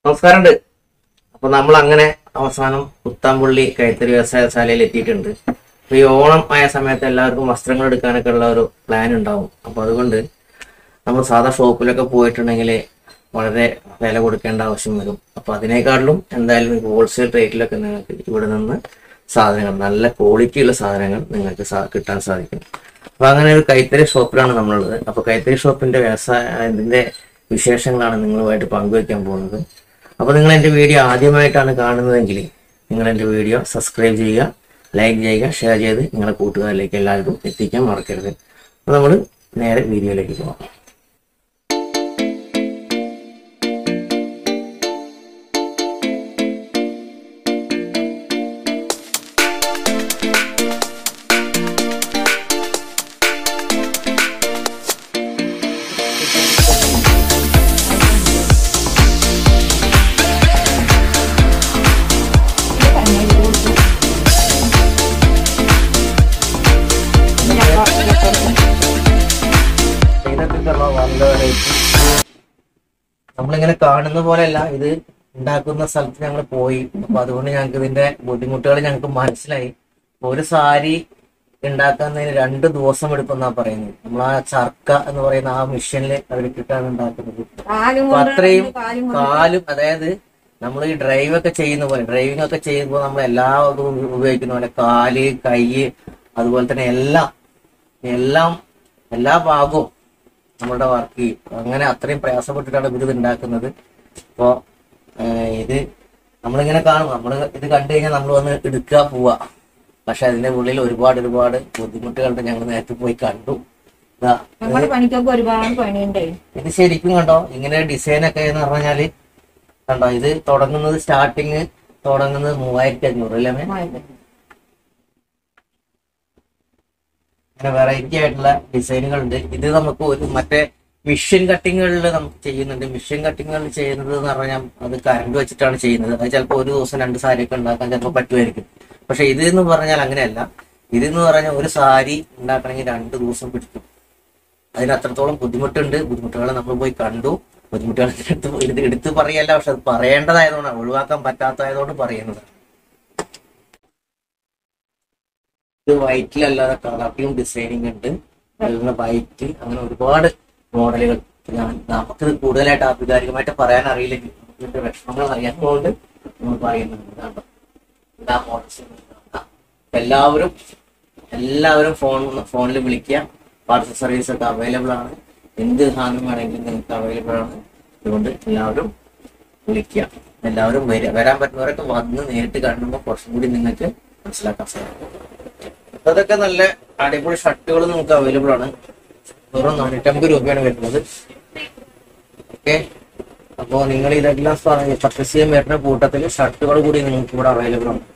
നമസ്കാരമുണ്ട് അപ്പൊ നമ്മൾ അങ്ങനെ അവസാനം പുത്താമ്പുള്ളി കൈത്തറി വ്യവസായശാലയിൽ എത്തിയിട്ടുണ്ട് അപ്പൊ ഈ ഓണം ആയ സമയത്ത് എല്ലാവർക്കും വസ്ത്രങ്ങൾ എടുക്കാനൊക്കെ ഉള്ള ഒരു പ്ലാൻ ഉണ്ടാവും അപ്പൊ അതുകൊണ്ട് നമ്മൾ സാധാ ഷോപ്പിലൊക്കെ പോയിട്ടുണ്ടെങ്കിൽ വളരെ വില കൊടുക്കേണ്ട ആവശ്യം വരും അപ്പൊ അതിനേക്കാട്ടിലും എന്തായാലും ഹോൾസെയിൽ റേറ്റിലൊക്കെ നിങ്ങൾക്ക് ഇവിടെ നിന്ന് സാധനങ്ങൾ നല്ല ക്വാളിറ്റി ഉള്ള സാധനങ്ങൾ നിങ്ങൾക്ക് സാ- കിട്ടാൻ സാധിക്കും അപ്പൊ അങ്ങനെ ഒരു കൈത്തറി ഷോപ്പിലാണ് നമ്മളുള്ളത് അപ്പൊ കൈത്തറി ഷോപ്പിന്റെ വ്യവസായ ഇതിന്റെ വിശേഷങ്ങളാണ് നിങ്ങളുമായിട്ട് പങ്കുവയ്ക്കാൻ പോകുന്നത് അപ്പോൾ നിങ്ങൾ എൻ്റെ വീഡിയോ ആദ്യമായിട്ടാണ് കാണുന്നതെങ്കിൽ നിങ്ങൾ എൻ്റെ വീഡിയോ സബ്സ്ക്രൈബ് ചെയ്യുക ലൈക്ക് ചെയ്യുക ഷെയർ ചെയ്ത് നിങ്ങളുടെ കൂട്ടുകാരിലേക്ക് എല്ലാവർക്കും എത്തിക്കാൻ മറക്കരുത് അപ്പോൾ നമ്മൾ നേരെ വീഡിയോയിലേക്ക് പോകാം നമ്മളിങ്ങനെ കാണുന്ന പോലെയല്ല ഇത് ഉണ്ടാക്കുന്ന സ്ഥലത്ത് ഞങ്ങൾ പോയി അപ്പൊ അതുകൊണ്ട് ഞങ്ങൾക്ക് ഇതിന്റെ ബുദ്ധിമുട്ടുകൾ ഞങ്ങൾക്ക് മനസ്സിലായി അപ്പൊ ഒരു സാരി ഉണ്ടാക്കുന്നതിന് രണ്ട് ദിവസം എടുക്കുന്നാ പറയുന്നത് നമ്മൾ ആ ചർക്ക എന്ന് പറയുന്ന ആ മെഷീനിൽ അവരിട്ടിട്ടാണ് ഉണ്ടാക്കുന്നത് അപ്പൊ അത്രയും കാലും അതായത് നമ്മൾ ഈ ഡ്രൈവ് ഒക്കെ ചെയ്യുന്ന പോലെ ഡ്രൈവിംഗ് ഒക്കെ ചെയ്യുമ്പോൾ നമ്മൾ എല്ലാ ഇതും ഉപയോഗിക്കുന്ന പോലെ കാല് കൈ അതുപോലെ തന്നെ എല്ലാം എല്ലാം എല്ലാ ഭാഗവും നമ്മളുടെ വർക്ക് ചെയ്യും അങ്ങനെ അത്രയും പ്രയാസപ്പെട്ടിട്ടാണ് ഇവർ ഇത് ഉണ്ടാക്കുന്നത് അപ്പോ ഇത് നമ്മളിങ്ങനെ കാണും നമ്മൾ ഇത് കണ്ടു കഴിഞ്ഞാൽ നമ്മൾ വന്ന് എടുക്കുക പോവുക പക്ഷെ അതിന്റെ ഉള്ളിൽ ഒരുപാട് ഒരുപാട് ബുദ്ധിമുട്ടുകളുണ്ട് ഞങ്ങൾ നേരത്തെ പോയി കണ്ടു ഇതാ നമ്മുടെ പണിക്കൊക്കെ ഒരുപാട് പണിയുണ്ടേ ഇത് ശരിക്കും കണ്ടോ ഇങ്ങനെ ഡിസൈൻ ഒക്കെ എന്ന് പറഞ്ഞാല് കണ്ടോ ഇത് തുടങ്ങുന്നത് സ്റ്റാർട്ടിങ് തുടങ്ങുന്നത് മൂവായിരത്തി അഞ്ഞൂറ് അല്ലേ മേ? അങ്ങനെ വെറൈറ്റി ആയിട്ടുള്ള ഡിസൈനുകൾ ഉണ്ട് ഇത് നമുക്ക് ഒരു മറ്റേ മിഷൻ കട്ടിങ്ങുകളിൽ നമുക്ക് ചെയ്യുന്നുണ്ട് മിഷൻ കട്ടിങ്ങുകളിൽ ചെയ്യുന്നത് എന്ന് പറഞ്ഞാൽ അത് കറണ്ട് വെച്ചിട്ടാണ് ചെയ്യുന്നത് അത് ചിലപ്പോൾ ഒരു ദിവസം രണ്ട് സാരി ഒക്കെ ഉണ്ടാക്കാൻ ചിലപ്പോൾ പറ്റുമായിരിക്കും പക്ഷെ ഇത് എന്ന് പറഞ്ഞാൽ അങ്ങനെയല്ല ഇതെന്ന് പറഞ്ഞാൽ ഒരു സാരി ഉണ്ടാക്കണമെങ്കിൽ രണ്ട് ദിവസം പിടിക്കും അതിന് അത്രത്തോളം ബുദ്ധിമുട്ടുണ്ട് ബുദ്ധിമുട്ടുകൾ നമ്മൾ പോയി കണ്ടു ബുദ്ധിമുട്ടുകൾ എടുത്ത് എടുത്ത് എടുത്ത് പറയല്ല പക്ഷെ അത് പറയേണ്ടതായതുകൊണ്ടാണ് ഒഴിവാക്കാൻ പറ്റാത്തതായതുകൊണ്ട് പറയുന്നത് ഇത് വൈറ്റിലല്ലാതെ കളറിലും ഡിസൈനിങ് ഉണ്ട് അതുപോലെ വൈറ്റ് അങ്ങനെ ഒരുപാട് മോഡലുകൾ ഞാൻ നമുക്കിത് കൂടുതലായിട്ട് ആധികാരികമായിട്ട് പറയാൻ അറിയില്ലെങ്കിൽ നമുക്ക് ഇതിന്റെ വിഷമങ്ങൾ അറിയാത്തതുകൊണ്ട് നമ്മൾ പറയുന്നുണ്ട് ഇതാണ്ടോ. എല്ലാ മോഡൽസും എല്ലാവരും എല്ലാവരും ഫോൺ ഫോണിൽ വിളിക്കുക പാർസൽ സർവീസ് ഒക്കെ അവൈലബിൾ ആണ് എന്ത് സാധനം വേണമെങ്കിലും നിങ്ങൾക്ക് അവൈലബിൾ ആണ് അതുകൊണ്ട് എല്ലാവരും വിളിക്കുക എല്ലാവരും വരിക വരാൻ പറ്റുന്നവരൊക്കെ വന്ന് നേരിട്ട് കാണുമ്പോൾ കുറച്ചും കൂടി നിങ്ങൾക്ക് മനസ്സിലാക്കാൻ സാധിക്കും അപ്പൊ അതൊക്കെ നല്ല അടിപൊളി ഷർട്ടുകൾ നമുക്ക് അവൈലബിൾ ആണ് വെറും നാനൂറ്റമ്പത് രൂപയാണ് വരുന്നത് ഓക്കെ അപ്പോൾ നിങ്ങൾ ഇതെല്ലാം പർച്ചേസ് ചെയ്യാൻ വരുന്ന കൂട്ടത്തിൽ ഷർട്ടുകൾ കൂടി നിങ്ങൾക്ക് ഇവിടെ അവൈലബിൾ ആണ്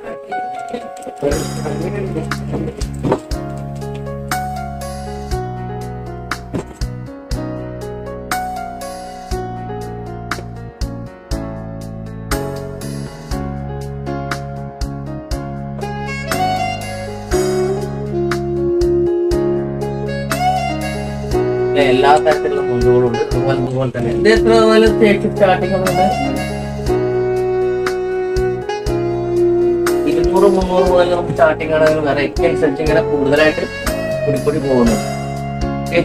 പിന്നെ എല്ലാ തരത്തിലുള്ള മുണ്ടുകളും ഉണ്ട് അതുപോലെ അതുപോലെ തന്നെ ഇത് എത്ര മുതൽ സ്റ്റാർട്ടിംഗ് ഉണ്ട് ഇരുന്നൂറ് മുന്നൂറ് മുതൽ നമുക്ക് സ്റ്റാർട്ടിംഗ് ആണ് വെറൈറ്റി അനുസരിച്ച് ഇങ്ങനെ കൂടുതലായിട്ട് കൂടി കൂടി പോകുന്നു ഓക്കെ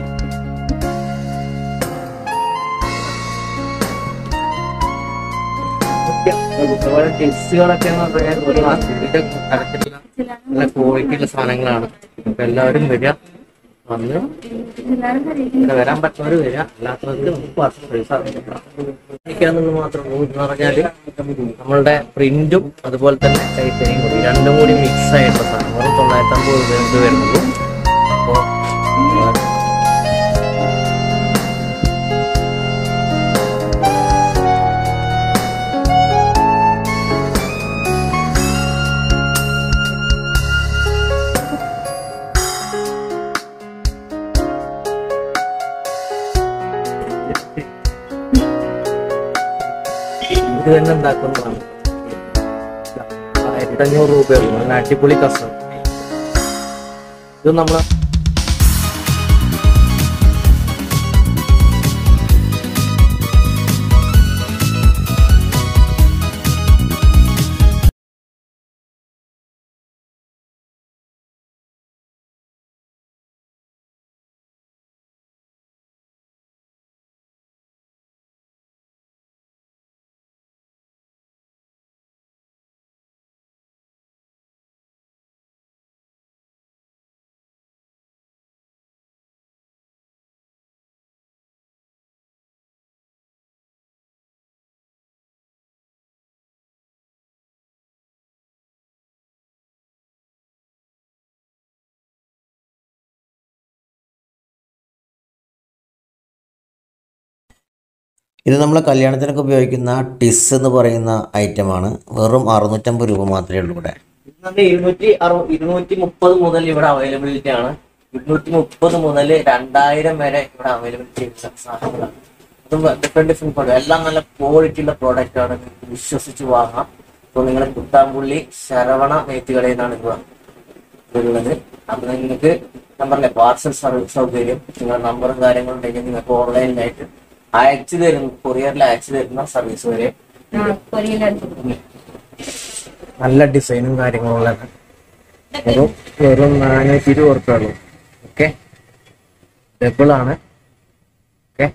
അതുപോലെ ടിപ്സുകളൊക്കെ എന്ന് പറഞ്ഞാൽ ഒരു ഇതിന്റെ തരത്തിലുള്ള നല്ല ക്വാളിറ്റിയുള്ള സാധനങ്ങളാണ് അപ്പൊ എല്ലാവരും വരിക വന്ന് ഇവിടെ വരാൻ പറ്റുന്നവർ വരിക അല്ലാത്തവർക്ക് നമുക്ക് പാർസൽ സർവീസ് അറിയിക്കാന്നുള്ളത് മാത്രമേ ഉള്ളൂ എന്ന് പറഞ്ഞാല് നമ്മളുടെ പ്രിന്റും അതുപോലെ തന്നെ ടൈപ്പിനെയും കൂടി രണ്ടും കൂടി മിക്സ് ആയിട്ടുള്ള സാധനം വെറും തൊള്ളായിരത്തി അമ്പത് രൂപ ഇത് വരുന്നുള്ളൂ അപ്പോൾ ഇത് തന്നെ ഉണ്ടാക്കുന്നതാണ് ആയിരത്തി അഞ്ഞൂറ് രൂപയുള്ളൂ നല്ല അടിപൊളി കസ്റ്റം ഇത് നമ്മള് ഇത് നമ്മൾ കല്യാണത്തിനൊക്കെ ഉപയോഗിക്കുന്ന ടിസ് എന്ന് പറയുന്ന ഐറ്റമാണ് വെറും അറുന്നൂറ്റമ്പത് രൂപ മാത്രമേ ഉള്ളൂ ഇവിടെ ഇന്നത് ഇരുന്നൂറ്റി അറു ഇരുന്നൂറ്റി മുപ്പത് മുതൽ ഇവിടെ അവൈലബിലിറ്റി ആണ് ഇരുന്നൂറ്റി മുപ്പത് മുതൽ രണ്ടായിരം വരെ ഇവിടെ അവൈലബിലിറ്റി ഉള്ള സാധനങ്ങളാണ് അതും ഡിഫറെന്റ് ഡിഫറെന്റ് പ്രോഡക്റ്റ് എല്ലാം നല്ല ക്വാളിറ്റി ഉള്ള പ്രോഡക്റ്റ് ആണ് നിങ്ങൾക്ക് വിശ്വസിച്ച് വാങ്ങാം അപ്പോൾ നിങ്ങൾ കുത്താമ്പുള്ളി ശരവണ നെയ്ത്തുകളിൽ നിന്നാണ് ഇത് ഉള്ളത് അപ്പൊ നിങ്ങൾക്ക് ഞാൻ പറഞ്ഞില്ലേ പാർസൽ സർവീസ് സൗകര്യം നിങ്ങളുടെ നമ്പറും കാര്യങ്ങളും ഉണ്ടെങ്കിൽ നിങ്ങൾക്ക് ഓൺലൈനിലായിട്ട് അയച്ചു തരുന്ന കൊറിയറിൽ അയച്ചു തരുന്ന സർവീസ് വരെ ആ കൊറിയയിലെടുത്തു നല്ല ഡിസൈനും കാര്യങ്ങളും ഉള്ളതാണ് വെറും വെറും നാനൂറ്റി ഇരുപത് ഉറുപ്പുള്ളൂ ഓക്കെ ഡബിൾ ആണ് ഓക്കെ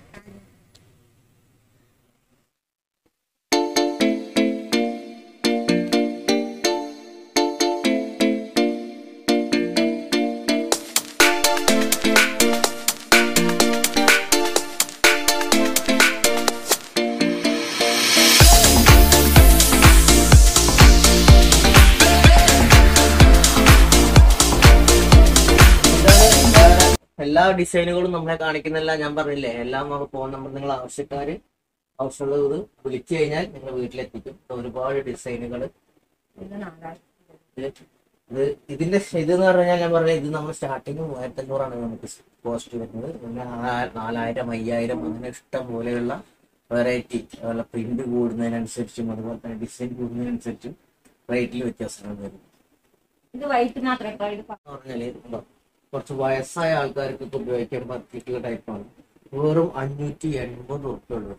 എല്ലാ ഡിസൈനുകളും നമ്മളെ കാണിക്കുന്നില്ല ഞാൻ പറഞ്ഞില്ലേ എല്ലാം നമുക്ക് ഫോൺ നമ്പർ നിങ്ങൾ ആവശ്യക്കാര് ആവശ്യമുള്ളത് വിളിച്ചു കഴിഞ്ഞാൽ നിങ്ങൾ വീട്ടിലെത്തിക്കും ഒരുപാട് ഡിസൈനുകൾ ഇത് നാലായിരം ഇത് ഇതിന്റെ ഇത് എന്ന് പറഞ്ഞാൽ ഞാൻ പറഞ്ഞ ഇത് നമ്മൾ സ്റ്റാർട്ടിങ് മൂവായിരത്തി അഞ്ഞൂറാണ് നമുക്ക് കോസ്റ്റ് വരുന്നത് പിന്നെ നാ- നാലായിരം അയ്യായിരം അങ്ങനെ ഇഷ്ടം പോലെയുള്ള വെറൈറ്റി അതുപോലെ പ്രിന്റ് കൂടുന്നതിനനുസരിച്ചും അതുപോലെ തന്നെ ഡിസൈൻ കൂടുന്നതിനനുസരിച്ചും റേറ്റിൽ വ്യത്യാസങ്ങൾ വരും ഇത് വൈറ്റ് മാത്രമേ കേട്ടോ ഇത് എന്ന് പറഞ്ഞാല് ഉണ്ടോ, കുറച്ച് വയസ്സായ ആൾക്കാർക്ക് ഉപയോഗിക്കാൻ പറ്റിയിട്ടുള്ള ടൈപ്പാണ് വെറും അഞ്ഞൂറ്റി എൺപത് ഉറുപ്പ ഉള്ളൂ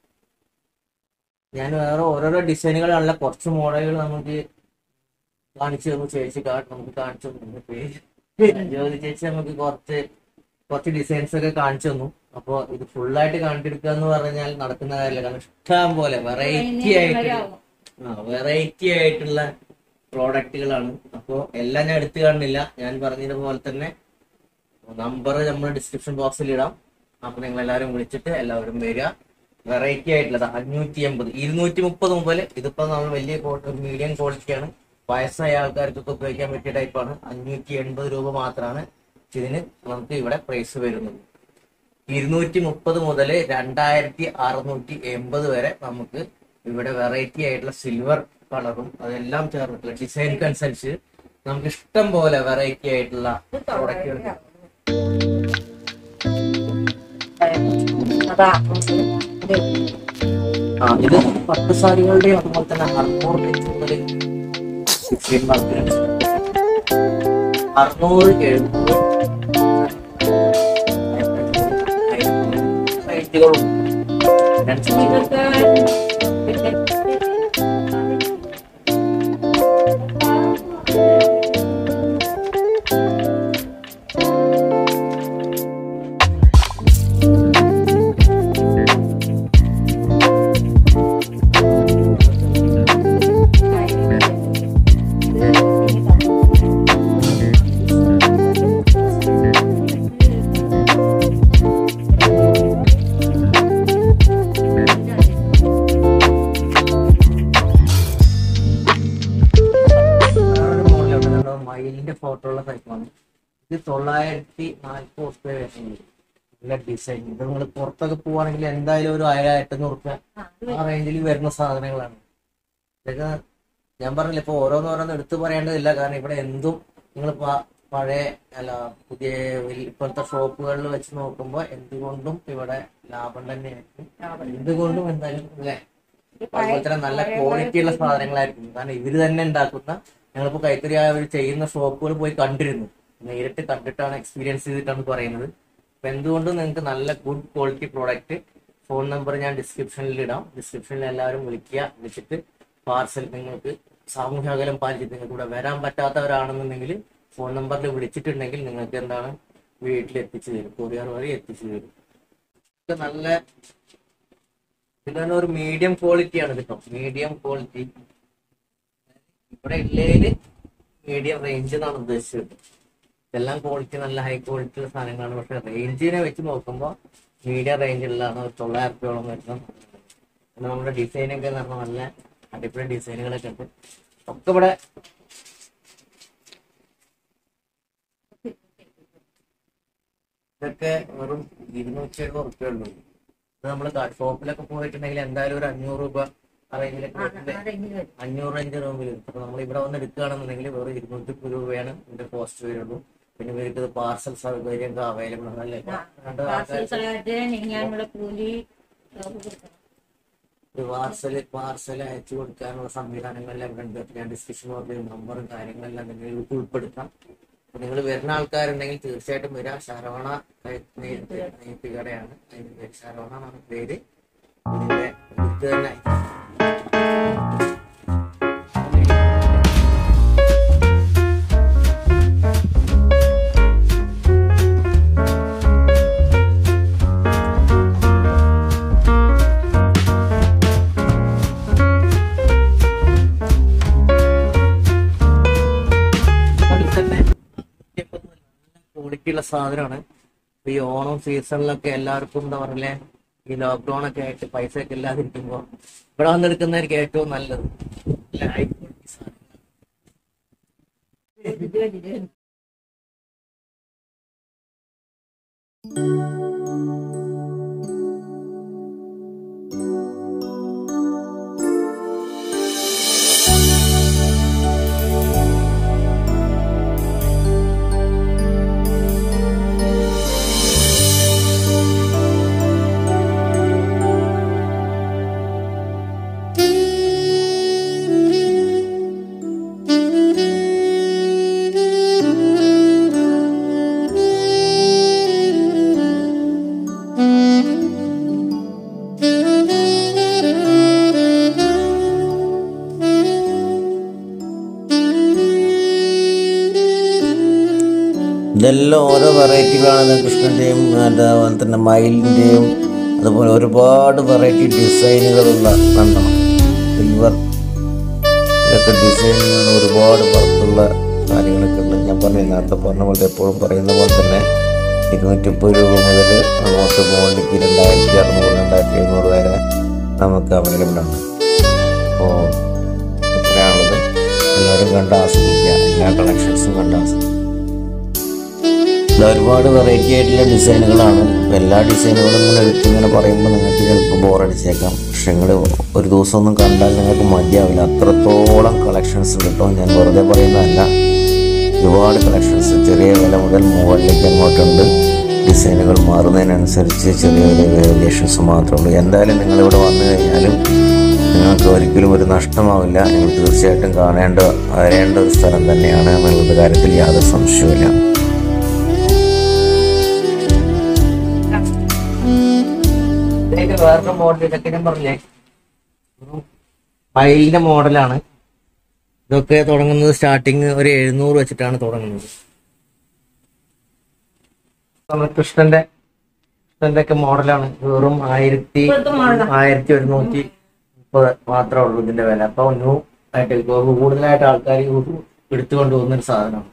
ഞാൻ വേറെ ഓരോരോ ഡിസൈനുകളാണല്ലോ കുറച്ച് മോഡലുകൾ നമുക്ക് കാണിച്ചു തന്നു ചേച്ചി കാ- നമുക്ക് കാണിച്ചു തന്നു പേര് ജ്യോതി ചേച്ചി നമുക്ക് കുറച്ച് കുറച്ച് ഡിസൈൻസ് ഒക്കെ കാണിച്ചു തന്നു അപ്പൊ ഇത് ഫുള്ളായിട്ട് കാണിച്ചെടുക്കുക എന്ന് പറഞ്ഞാൽ നടക്കുന്ന കാര്യമില്ല കാരണം ഇഷ്ടം പോലെ വെറൈറ്റി ആയിട്ട് ആ വെറൈറ്റി ആയിട്ടുള്ള പ്രോഡക്റ്റുകളാണ് അപ്പോൾ എല്ലാം ഞാൻ എടുത്തു കാണില്ല ഞാൻ പറഞ്ഞതുപോലെ തന്നെ നമ്പർ നമ്മൾ ഡിസ്ക്രിപ്ഷൻ ബോക്സിൽ ഇടാം അപ്പൊ നിങ്ങൾ എല്ലാവരും വിളിച്ചിട്ട് എല്ലാവരും വരിക വെറൈറ്റി ആയിട്ടുള്ളത് അഞ്ഞൂറ്റി എൺപത് ഇരുന്നൂറ്റി മുപ്പത് മുതൽ ഇതിപ്പോ നമ്മൾ വലിയ മീഡിയം ക്വാളിറ്റിയാണ് വയസ്സായ ആൾക്കാർക്കൊക്കെ ഉപയോഗിക്കാൻ പറ്റിയ ടൈപ്പാണ് അഞ്ഞൂറ്റി എൺപത് രൂപ മാത്രമാണ് ഇതിന് നമുക്ക് ഇവിടെ പ്രൈസ് വരുന്നത് ഇരുന്നൂറ്റി മുപ്പത് മുതൽ രണ്ടായിരത്തി അറുന്നൂറ്റി എൺപത് വരെ നമുക്ക് ഇവിടെ വെറൈറ്റി ആയിട്ടുള്ള സിൽവർ കളറും അതെല്ലാം ചേർന്നിട്ടുള്ള ഡിസൈൻക്ക് അനുസരിച്ച് നമുക്ക് ഇഷ്ടം പോലെ വെറൈറ്റി ആയിട്ടുള്ള പ്രോഡക്റ്റുകൾ അതാ ഇത് ആ ഇത് പട്ട് സാരികളുടെയും അതുപോലെ തന്നെ അറുന്നൂറ് മുതൽ സിക്സ്റ്റീൻ മാർക്കിന് അറുന്നൂറ് എഴുന്നൂറ് റേറ്റുകളും ഇതൊക്കെ വേറൊരു മോഡലുണ്ട് കണ്ടോ മയിലിന്റെ ഫോട്ടോ ഉള്ള ടൈപ്പാണ് ഇത് തൊള്ളായിരത്തി നാൽപ്പത് ഉറുപ്പ്യ വരുന്നത് നല്ല ഡിസൈൻ ഇത് നിങ്ങൾ പുറത്തൊക്കെ പോവാണെങ്കിൽ എന്തായാലും ഒരു ആയിരം എണ്ണൂറ് ഉറുപ്പ്യ ആ റേഞ്ചിൽ വരുന്ന സാധനങ്ങളാണ് ഇതൊക്കെ ഞാൻ പറഞ്ഞില്ല ഇപ്പൊ ഓരോന്നോരോന്ന് എടുത്തു പറയേണ്ടതില്ല കാരണം ഇവിടെ എന്തും നിങ്ങൾ പഴയ അല്ല പുതിയ വലിയ ഇപ്പോഴത്തെ ഷോപ്പുകളിൽ വെച്ച് നോക്കുമ്പോൾ എന്തുകൊണ്ടും ഇവിടെ ലാഭം തന്നെയായിരിക്കും എന്തുകൊണ്ടും എന്തായാലും അല്ലേ അതുപോലെ തന്നെ നല്ല ക്വാളിറ്റി ഉള്ള സാധനങ്ങളായിരിക്കും കാരണം ഇവര് തന്നെ ഉണ്ടാക്കുന്ന ഞങ്ങളിപ്പോ കൈത്തറി അവർ ചെയ്യുന്ന ഷോപ്പുകൾ പോയി കണ്ടിരുന്നു നേരിട്ട് കണ്ടിട്ടാണ് എക്സ്പീരിയൻസ് ചെയ്തിട്ടാണ് പറയുന്നത് അപ്പൊ എന്തുകൊണ്ടും നിങ്ങൾക്ക് നല്ല good quality product phone number ഞാൻ ഡിസ്ക്രിപ്ഷനിൽ ഇടാം ഡിസ്ക്രിപ്ഷനിൽ എല്ലാവരും വിളിക്കുക വിളിച്ചിട്ട് പാർസൽ നിങ്ങൾക്ക് സാമൂഹ്യ അകലം പാലിച്ചിട്ട് നിങ്ങൾക്ക് ഇവിടെ വരാൻ പറ്റാത്തവരാണെന്നുണ്ടെങ്കിൽ ഫോൺ നമ്പറിൽ വിളിച്ചിട്ടുണ്ടെങ്കിൽ നിങ്ങൾക്ക് എന്താണ് വീട്ടിൽ എത്തിച്ചു തരും കൊറിയർ വഴി എത്തിച്ചു തരും ഇതൊക്കെ നല്ല ഇതാണ് ഒരു മീഡിയം ക്വാളിറ്റി ആണ് കിട്ടും മീഡിയം ക്വാളിറ്റി ഇവിടെ ഇല്ലേല് മീഡിയം റേഞ്ച് എന്നാണ് ഉദ്ദേശിച്ചത് ഇതെല്ലാം ക്വാളിറ്റി നല്ല ഹൈ ക്വാളിറ്റി ഉള്ള സാധനങ്ങളാണ് പക്ഷെ റേഞ്ചിനെ വെച്ച് നോക്കുമ്പോൾ മീഡിയം റേഞ്ചിലാണ് ഒരു തൊള്ളായിരം രൂപയോളം വരുന്നത് പിന്നെ നമ്മുടെ ഡിസൈനൊക്കെ എന്ന് പറഞ്ഞാൽ നല്ല അടിപൊളി ഡിസൈനുകളൊക്കെ ഉണ്ട് ഒക്കെ ഇവിടെ ഇതൊക്കെ വെറും ഇരുന്നൂറ്റി എഴുപത് ഉറുപ്പ്യ ഉള്ളൂ ഇത് നമ്മൾ ഷോപ്പിലൊക്കെ പോയിട്ടുണ്ടെങ്കിൽ എന്തായാലും ഒരു അഞ്ഞൂറ് രൂപ ആ റേഞ്ചിലൊക്കെ വരുന്നുണ്ട്. അതെങ്ങനെ വരും അഞ്ഞൂറ് അഞ്ച് റൂമിൽ അപ്പൊ നമ്മൾ ഇവിടെ വന്ന് എടുക്കുകയാണെന്നുണ്ടെങ്കിൽ വെറും ഇരുന്നൂറ്റി രൂപയാണ് ഇതിന്റെ കോസ്റ്റ് വരുള്ളൂ പിന്നെ ഇവർക്ക് പാർസൽ സൗകര്യം അവൈലബിൾ ആണ് അല്ലേ രണ്ട് ആൾക്കാർ പാർസൽസായിട്ട് ഞാനുള്ള കൂലി ഒക്കെ കൊടുക്കണം പാർസൽ പാർസൽ അയച്ചു കൊടുക്കാനുള്ള സംവിധാനങ്ങളെല്ലാം ഇവിടെ ഉണ്ട് ഞാൻ ഡിസ്ക്രിപ്ഷൻ ബോർഡിൽ നമ്പറും കാര്യങ്ങളെല്ലാം നിങ്ങൾക്ക് ഉൾപ്പെടുത്താം നിങ്ങൾ വരുന്ന ആൾക്കാരുണ്ടെങ്കിൽ തീർച്ചയായിട്ടും വരിക ശരവണ നെയ്ത്ത് നെയ്ത്ത് കടയാണ് അതിന്റെ പേര് ശരവണ എന്നാണ് പേര് ഇതിന്റെ ഇത് തന്നെ അതിൽ തന്നെ ക്വാളിറ്റി ഉള്ള സാധനമാണ് ഇപ്പൊ ഈ ഓണം സീസണിലൊക്കെ എല്ലാവർക്കും എന്താ പറയലേ ഈ ലോക്ക്ഡൌൺ ഒക്കെ ആയിട്ട് പൈസ ഒക്കെ ഇല്ലാതിരിക്കുമ്പോ ഇവിടെ വന്നെടുക്കുന്നതായിരിക്കും ഏറ്റവും നല്ലത് നല്ല ഹൈ ക്വാളിറ്റി സാധനം ഇത് ഇത് ഇതെല്ലാം ഓരോ വെറൈറ്റികളാണ് കൃഷ്ണൻ്റെയും അതുപോലെ തന്നെ മയിലിൻ്റെയും അതുപോലെ ഒരുപാട് വെറൈറ്റി ഡിസൈനുകളുള്ള രണ്ടെണ്ണം സിൽവർ ഇതൊക്കെ ഡിസൈനുകൾ ഒരുപാട് പുറത്തുള്ള കാര്യങ്ങളൊക്കെ ഉണ്ട് ഞാൻ പറഞ്ഞു നേരത്തെ പറഞ്ഞ പോലെ എപ്പോഴും പറയുന്ന പോലെ തന്നെ ഇരുന്നൂറ്റി മുപ്പത് രൂപ മുതൽ അങ്ങോട്ട് മുകളിലേക്ക് രണ്ടായിരത്തി അറുന്നൂറ് രണ്ടായിരത്തി എഴുന്നൂറ് വരെ നമുക്ക് അവൈലബിൾ ആണ് അപ്പോൾ ഇത്രയാണുള്ളത് എല്ലാവരും കണ്ട് ആസ്വദിക്കുക എല്ലാ കളക്ഷൻസും കണ്ട് ആസ്വദിക്കുക ഇത് ഒരുപാട് വെറൈറ്റി ആയിട്ടുള്ള ഡിസൈനുകളാണ് ഇപ്പം എല്ലാ ഡിസൈനുകളും ഇങ്ങനെ എടുത്ത് ഇങ്ങനെ പറയുമ്പോൾ നിങ്ങൾക്ക് ചിലപ്പോൾ ബോറടിച്ചേക്കാം പക്ഷെ നിങ്ങൾ ഒരു ദിവസം ഒന്നും കണ്ടാൽ നിങ്ങൾക്ക് മതിയാവില്ല അത്രത്തോളം കളക്ഷൻസ് കിട്ടും ഞാൻ വെറുതെ പറയുന്നതല്ല ഒരുപാട് കളക്ഷൻസ് ചെറിയ വില മുതൽ മുകളിലേക്ക് അങ്ങോട്ടുണ്ട് ഡിസൈനുകൾ മാറുന്നതിനനുസരിച്ച് ചെറിയ ചെറിയ വേരിയേഷൻസ് മാത്രമേ ഉള്ളൂ എന്തായാലും നിങ്ങളിവിടെ വന്നു കഴിഞ്ഞാലും നിങ്ങൾക്ക് ഒരിക്കലും ഒരു നഷ്ടമാവില്ല നിങ്ങൾ തീർച്ചയായിട്ടും കാണേണ്ട വരേണ്ട ഒരു സ്ഥലം തന്നെയാണ് എന്നുള്ള കാര്യത്തിൽ യാതൊരു സംശയവുമില്ല ഇതിലേക്ക് വേറൊരു മോഡൽ ഇതൊക്കെ ഞാൻ പറഞ്ഞേ മയിലിന്റെ മോഡലാണ് ഇതൊക്കെ തുടങ്ങുന്നത് സ്റ്റാർട്ടിങ് ഒരു എഴുന്നൂറ് വെച്ചിട്ടാണ് തുടങ്ങുന്നത് നമ്മുടെ കൃഷ്ണന്റെ കൃഷ്ണന്റെ ഒക്കെ മോഡലാണ് വെറും ആയിരത്തി ഇപ്പോഴത്തെ model ആ? ആയിരത്തി ഒരുന്നൂറ്റി മുപ്പത് മാത്രമേ ഉള്ളൂ ഇതിന്റെ വില അപ്പൊ ന്യൂ ആയിട്ട് ഇപ്പൊ കൂടുതലായിട്ട് ആൾക്കാർ എടുത്തുകൊണ്ട് പോകുന്ന ഒരു സാധനമാണ്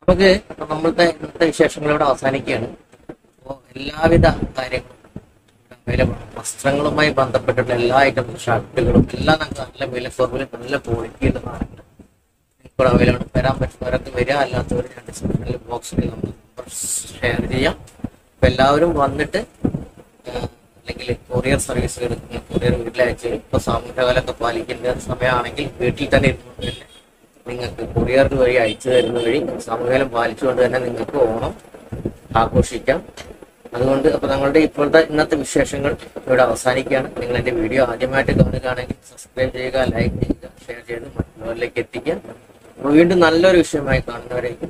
നമുക്ക് അപ്പൊ നമ്മളുടെ ഇന്നത്തെ വിശേഷങ്ങൾ ഇവിടെ അവസാനിക്കുകയാണ് അപ്പോൾ എല്ലാവിധ കാര്യങ്ങളും അവൈലബിൾ വസ്ത്രങ്ങളുമായി ബന്ധപ്പെട്ടിട്ടുള്ള എല്ലാ ഐറ്റം ഷർട്ടുകളും എല്ലാം നമുക്ക് നല്ല വിലക്കുറവിൽ നല്ല ക്വാളിറ്റിയുള്ള സാധനങ്ങൾ ഇവിടെ അവൈലബിൾ വരാൻ പറ്റുന്നവരൊക്കെ വരിക അല്ലാത്തവർ ഞാൻ ഡിസ്ക്രിപ്ഷനിൽ ബോക്സിൽ നമ്മൾ ഷെയർ ചെയ്യാം അപ്പൊ എല്ലാവരും വന്നിട്ട് ആ, അല്ലെങ്കിൽ കൊറിയർ സർവീസുകൾ കൊറിയർ വീട്ടിലയച്ച് ഇപ്പൊ സാമൂഹ്യകാലൊക്കെ പാലിക്കേണ്ട സമയമാണെങ്കിൽ വീട്ടിൽ തന്നെ ഇരുന്നുകൊണ്ട് തന്നെ നിങ്ങൾക്ക് കൊറിയർ വഴി അയച്ചു തരുന്ന വഴി സാമൂഹ്യം പാലിച്ചുകൊണ്ട് തന്നെ നിങ്ങൾക്ക് ഓണം ആഘോഷിക്കാം അതുകൊണ്ട് അപ്പൊ ഞങ്ങളുടെ ഇപ്പോഴത്തെ ഇന്നത്തെ വിശേഷങ്ങൾ ഇവിടെ അവസാനിക്കുകയാണ് നിങ്ങൾ എന്റെ വീഡിയോ ആദ്യമായിട്ട് കാണുകയാണെങ്കിൽ സബ്സ്ക്രൈബ് ചെയ്യുക ലൈക്ക് ചെയ്യുക ഷെയർ ചെയ്ത് മറ്റുള്ളവരിലേക്ക് എത്തിക്കുക അപ്പൊ വീണ്ടും നല്ലൊരു വിഷയമായി കാണുന്നവരേക്കും